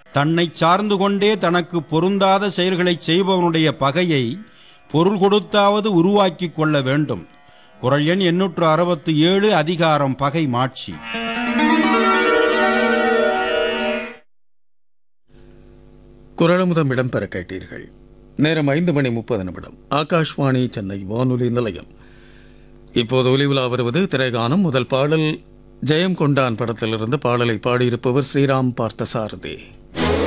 தன்னை சார்ந்து கொண்டே தனக்கு பொருந்தாத செயல்களைச் செய்பவனுடைய பகையை பொருள் கொடுத்தாவது உருவாக்கிக் கொள்ள வேண்டும் குரல் எண் எண்ணூற்று அறுபத்தி ஏழு அதிகாரம் பகை மாட்சி குரலமுதம் இடம்பெற கேட்டீர்கள் நேரம் ஐந்து மணி முப்பது நிமிடம் ஆகாஷ்வாணி சென்னை வானொலி நிலையம் இப்போது ஒலி உலா வருவது திரைகானம் முதல் பாடல் ஜெயம் கொண்டான் படத்திலிருந்து பாடலை பாடியிருப்பவர் ஸ்ரீராம் பார்த்தசாரதி